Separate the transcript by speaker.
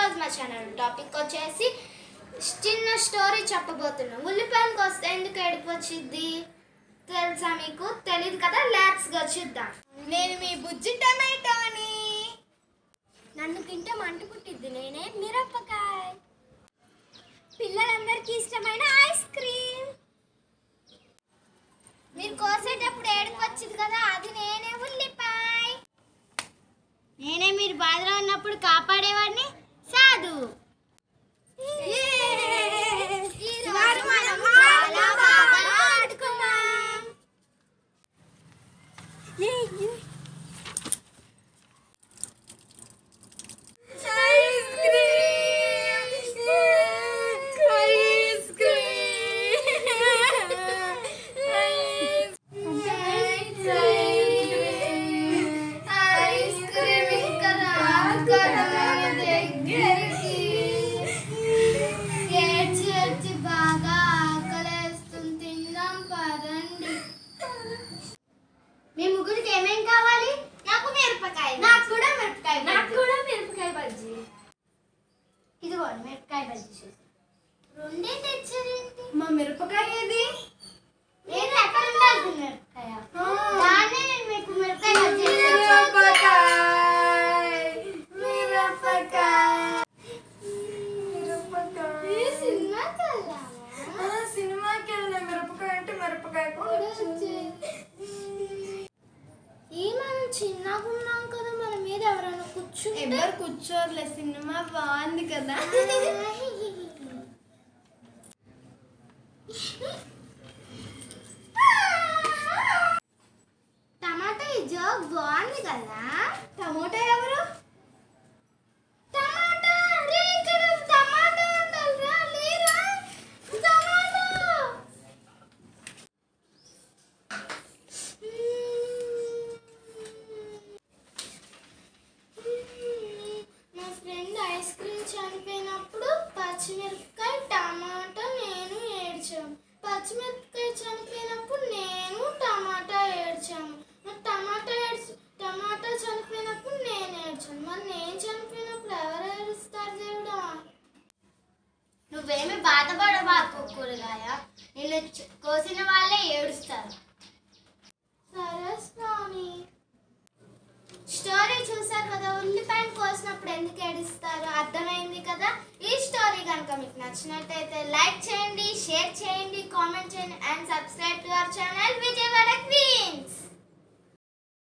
Speaker 1: ఈరోజు మా channel topic వచ్చేసి చిన్న స్టోరీ చెప్పబోతున్నాం ఉల్లిపాయలకు వస్తే ఎందుకు ఏడుపు వచ్చింది తెలుసా మీకు తెలియదు కదా ల్యాక్స్గా చూద్దాం
Speaker 2: నేను మీ బుజ్జి టమాటోని నన్ను తింటే మంట పుట్టిద్ది నేనే మిరపకాయ పిల్లలందరికీ ఇష్టమైన ఐస్ క్రీమ్
Speaker 1: మీరు కోసేటప్పుడు ఏడుపు వచ్చింది కదా అది నేనే ఉల్లిపాయ
Speaker 2: నేనే మీరు బాధలో ఉన్నప్పుడు కాపాడేవాడిని సాధు
Speaker 1: ఈరోజు మనం చాలా బాగా ఆడుకున్నాం
Speaker 2: ice cream ice
Speaker 1: ice cream ఇంకా రాదు కదా మన దగ్గరికి ఏడ్చి ఏడ్చి బాగా ఆకలేస్తుంది తిందాం పదండి మీ ముగ్గురికి ఏమేం కావాలి నాకు మిరపకాయ నాకు కూడా మిరపకాయ
Speaker 2: నాకు కూడా మిరపకాయ బజ్జీ
Speaker 1: ఇదిగోండి మిరపకాయ బజ్జీ రెండే తెచ్చారేంటి
Speaker 2: మా మిరపకాయ ఏది
Speaker 1: నేను ఎక్కడ ఉండాలి మిరపకాయ దాన్నే నేను మీకు మిరపకాయ బజ్జీ ఈ సినిమాకి వెళ్దామా?
Speaker 2: సినిమాకి వెళ్ళిన మిరపకాయ అంటే మిరపకాయ కూడా
Speaker 1: ఈ మనం చిన్నగా ఉన్నాం కదా మన మీద ఎవరైనా కూర్చుంటే
Speaker 2: ఎవరు కూర్చోర్లే సినిమా బాగుంది కదా
Speaker 1: టమాటా ఈ జోక్ బాగుంది కదా
Speaker 2: టమోటా ఎవరు
Speaker 1: టమాటా రే ఇక్కడ టమాటా ఉండాలిరా లేరా టమాటా మా ఫ్రెండ్ ఐస్ క్రీమ్ చనిపోయినప్పుడు పచ్చిమిరపకాయ టమాటా నేను ఏడ్చాము పచ్చిమిరపకాయ చనిపోయినప్పుడు నేను టమాటా ఏడ్చాము మరి టమాటా ఏడ్చి టమాటా చనిపోయినప్పుడు నేను ఏడ్చాను మరి నేను చనిపోయినప్పుడు ఎవరు ఏడుస్తారు దేవుడా
Speaker 2: నువ్వేమి బాధపడబాకు కూరగాయ నేను కోసిన వాళ్ళే ఏడుస్తారు
Speaker 1: సరే స్వామి స్టోరీ చూసారు కదా ఉల్లిపాయలు కోసినప్పుడు ఎందుకు ఏడుస్తారు అర్థమైంది కదా ఈ స్టోరీ కనుక మీకు నచ్చినట్టయితే లైక్ చేయండి షేర్ చేయండి కామెంట్ చేయండి and subscribe to our channel Vijayawada queens